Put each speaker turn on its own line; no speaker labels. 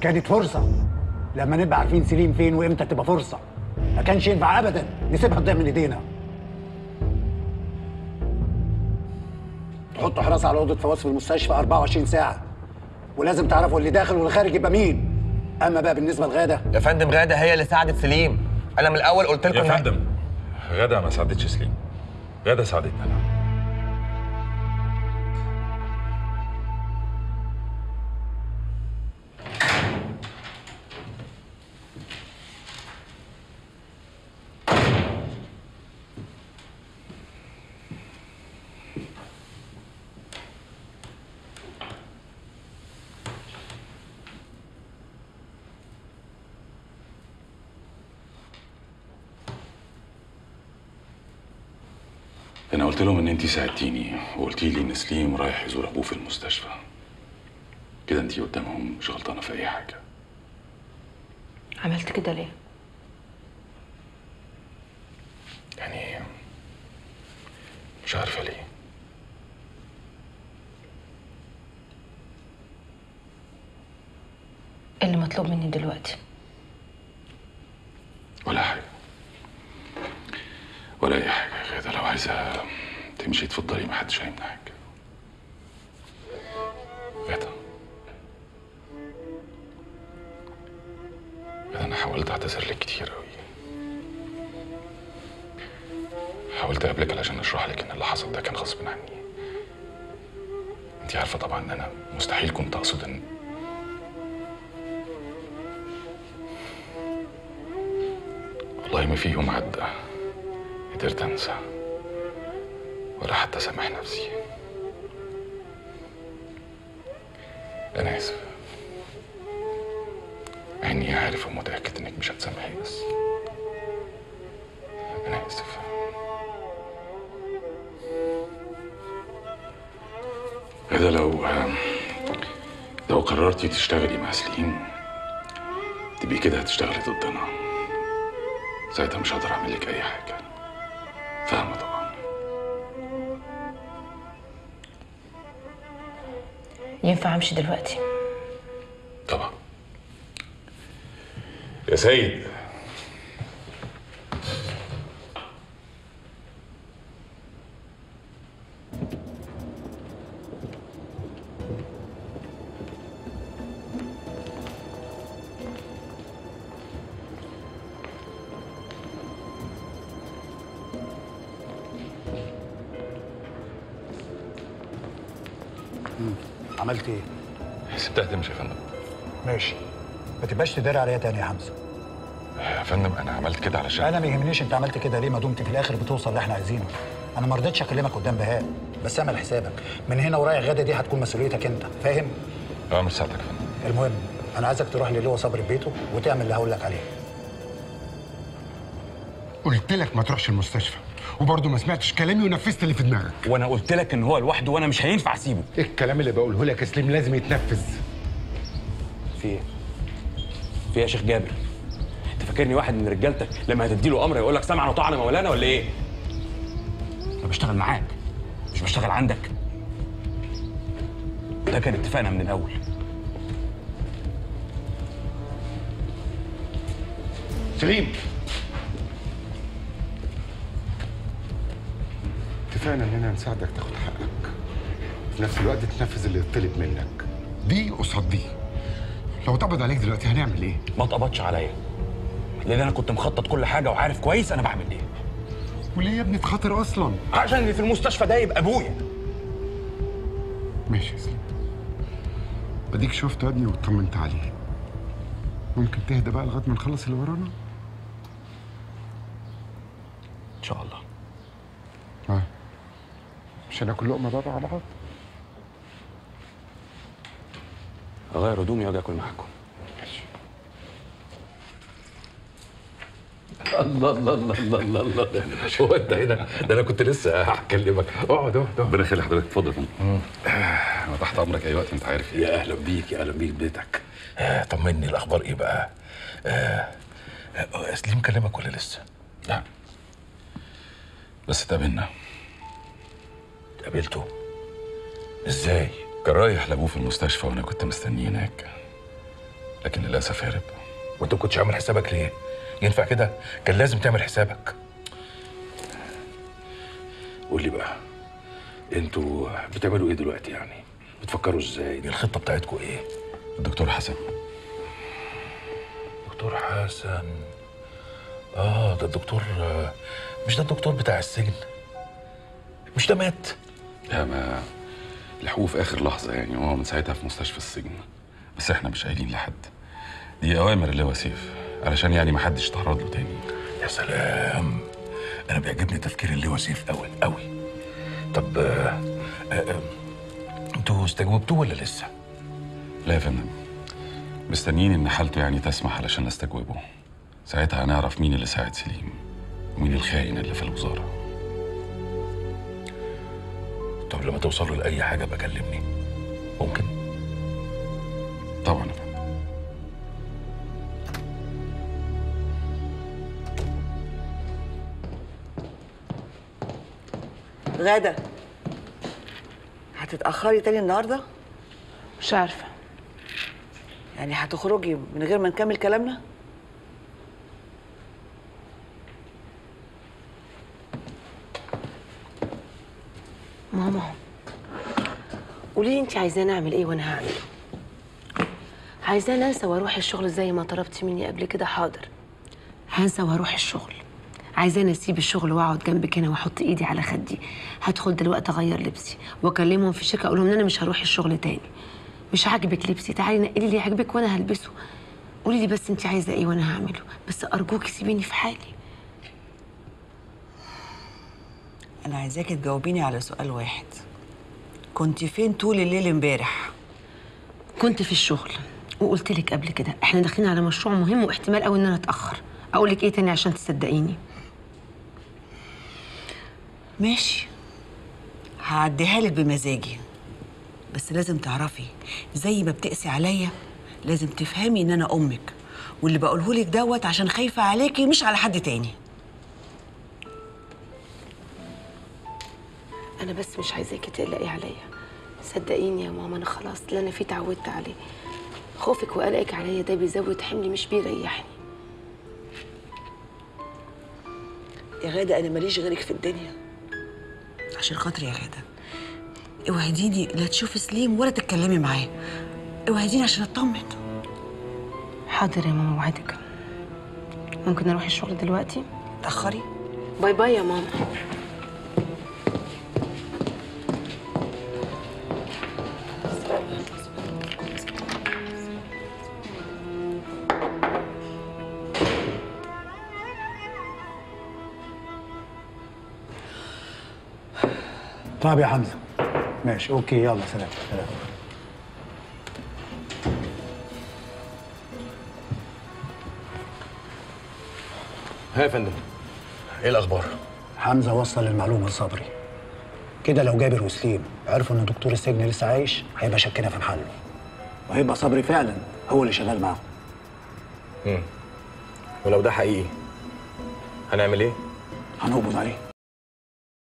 كانت فرصه لما نبقى عارفين سليم فين وامتى تبقى فرصه ما كانش ينفع ابدا نسيبها تضيع من ايدينا تحطوا حراسه على اوضه فواز في المستشفى 24 ساعه ولازم تعرفوا اللي داخل واللي خارج يبقى مين اما بقى بالنسبه لغاده
يا فندم غاده هي اللي ساعدت سليم انا من الاول قلت لكم
يا
إن-
فندم غدا ما ساعدتش سليم غدا ساعدتنا انا
انا قلت لهم ان انت ساعدتيني وقلتي لي ان سليم رايح يزور ابوه في المستشفى كده انت قدامهم مش غلطانه في اي حاجه
عملت كده ليه؟
يعني مش عارفه ليه
إيه اللي مطلوب مني دلوقتي
ولا حاجه ولا اي حاجه يا غاده لو عايزه تمشي اتفضلي محدش هيمنعك غاده غاده انا حاولت اعتذر لك كتير قوي حاولت اقابلك علشان اشرح لك ان اللي حصل ده كان غصب عني انت عارفه طبعا ان انا مستحيل كنت اقصد ان والله ما في يوم عدى قدرت انسى ولا حتى سامح نفسي انا اسف مع اني عارف ومتاكد انك مش هتسامحي بس انا اسف هذا لو لو قررتي تشتغلي مع سليم تبقي كده هتشتغلي ضدنا ساعتها مش هقدر اعمل لك اي حاجه فاهمه طبعا
ينفع أمشي دلوقتي
طبعا يا سيد
عملت ايه
سبتها تمشي يا فندم
ماشي ما تبقاش تداري عليها تاني يا حمزه
يا فندم انا عملت كده علشان
انا ما يهمنيش انت عملت كده ليه ما دمت في الاخر بتوصل اللي احنا عايزينه انا ما رضيتش اكلمك قدام بهاء بس اعمل حسابك من هنا ورايح غدا دي هتكون مسؤوليتك انت فاهم
اه مش ساعتك يا فندم
المهم انا عايزك تروح للواء صبري في بيته وتعمل اللي هقول لك عليه
قلت لك ما تروحش المستشفى وبرضه ما سمعتش كلامي ونفذت اللي في دماغك
وانا قلت لك ان هو لوحده وانا مش هينفع اسيبه
الكلام اللي بقوله لك يا سليم لازم يتنفذ
في ايه في ايه يا شيخ جابر انت فاكرني واحد من رجالتك لما هتديله امر يقول لك سمعا وطعنا مولانا ولا ايه انا بشتغل معاك مش بشتغل عندك ده كان اتفاقنا من الاول
سليم اتفقنا اننا نساعدك تاخد حقك في نفس الوقت تنفذ اللي يطلب منك دي قصاد دي لو اتقبض عليك دلوقتي هنعمل ايه؟
ما اتقبضش عليا لان انا كنت مخطط كل حاجه وعارف كويس انا بعمل ايه
وليه يا ابني تخاطر اصلا؟
عشان اللي في المستشفى ده يبقى ابويا
ماشي يا سليم بديك شفت ابني واطمنت عليه ممكن تهدى بقى لغايه ما نخلص اللي ورانا؟
ان شاء الله
ها مش هناكل لقمه بقى مع بعض؟
اغير هدومي واجي اكل معاكم
الله الله الله الله الله الله هو انت هنا ده انا كنت لسه هكلمك اقعد اقعد
ربنا يخلي حضرتك اتفضل يا فندم انا تحت امرك اي وقت انت عارف
يا اهلا بيك يا اهلا بيك بيتك
آه طمني الاخبار ايه بقى آه آه سليم كلمك ولا لسه
لا بس اتقابلنا
قابلته ازاي
كان رايح لابوه في المستشفى وانا كنت مستنيه هناك لكن للاسف هرب
وانت ما كنتش عامل حسابك ليه ينفع كده كان لازم تعمل حسابك قول لي بقى انتوا بتعملوا ايه دلوقتي يعني بتفكروا ازاي دي الخطه بتاعتكم ايه
الدكتور حسن
دكتور حسن اه ده الدكتور آه، مش ده الدكتور بتاع السجن مش ده مات
لا ما لحقوه في اخر لحظه يعني وهو من ساعتها في مستشفى السجن بس احنا مش قايلين لحد دي اوامر اللواء سيف علشان يعني ما حدش يتعرض له تاني
يا سلام انا بيعجبني تفكير اللواء سيف قوي قوي طب آه، آه، آه، انتوا استجوبتوه ولا لسه
لا يا فندم مستنيين ان حالته يعني تسمح علشان نستجوبه ساعتها هنعرف مين اللي ساعد سليم ومين الخاين اللي في الوزاره
طب لما توصلوا لاي حاجه بكلمني ممكن
طبعا يا فندم
غادة هتتأخري تاني النهاردة؟
مش عارفه
يعني هتخرجي من غير ما نكمل كلامنا؟
ماما قولي لي انت عايزاني اعمل ايه وانا هعمله عايزاني انسى واروح الشغل زي ما طلبتي مني قبل كده حاضر هنسى واروح الشغل عايزاني اسيب الشغل واقعد جنبك هنا واحط ايدي على خدي هدخل دلوقتي اغير لبسي واكلمهم في الشركه اقول لهم ان انا مش هروح الشغل تاني مش عاجبك لبسي تعالي نقلي اللي يعجبك وانا هلبسه قولي لي بس انت عايزه ايه وانا هعمله بس ارجوكي سيبيني في حالي
أنا عايزاكي تجاوبيني على سؤال واحد كنت فين طول الليل امبارح؟
كنت في الشغل وقلت لك قبل كده احنا داخلين على مشروع مهم واحتمال قوي ان انا اتاخر اقول لك ايه تاني عشان تصدقيني
ماشي هعديها لك بمزاجي بس لازم تعرفي زي ما بتقسي عليا لازم تفهمي ان انا امك واللي بقوله لك دوت عشان خايفه عليكي مش على حد تاني
انا بس مش عايزاكي تقلقي عليا صدقيني يا ماما انا خلاص اللي انا فيه اتعودت عليه خوفك وقلقك عليا ده بيزود حملي مش بيريحني
يا غاده انا ماليش غيرك في الدنيا عشان خاطري يا غاده اوعديني لا تشوفي سليم ولا تتكلمي معاه اوعديني عشان اطمن
حاضر يا ماما وعدك ممكن اروح الشغل دلوقتي
تاخري
باي باي يا ماما
طيب يا حمزه ماشي اوكي يلا سلام سلام
ها يا فندم
ايه الاخبار
حمزه وصل المعلومه لصبري كده لو جابر وسليم عرفوا ان دكتور السجن لسه عايش هيبقى شكنا في محله وهيبقى صبري فعلا هو اللي شغال معاهم
ولو ده حقيقي هنعمل ايه؟
هنقبض عليه